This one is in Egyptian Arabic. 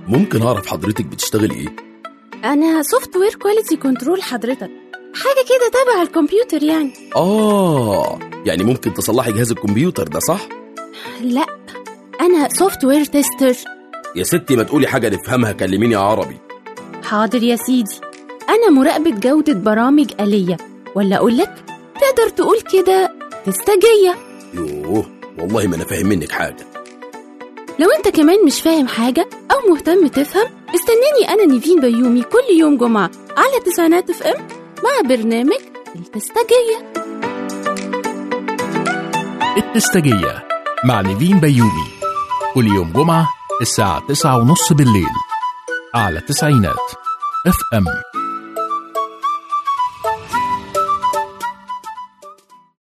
ممكن اعرف حضرتك بتشتغلي ايه انا سوفت وير كواليتي كنترول حضرتك حاجه كده تبع الكمبيوتر يعني اه يعني ممكن تصلحي جهاز الكمبيوتر ده صح لا انا سوفت وير تيستر يا ستي ما تقولي حاجه نفهمها كلميني عربي حاضر يا سيدي انا مراقبه جوده برامج آلية ولا اقول لك تقدر تقول كده تستجيه يوه والله ما انا فاهم منك حاجه لو انت كمان مش فاهم حاجه او مهتم تفهم استناني انا نيفين بيومي كل يوم جمعه على تسعينات اف ام مع برنامج التستجيه التستجية مع نيفين بيومي كل يوم جمعة الساعة تسعة ونص بالليل على تسعينات اف ام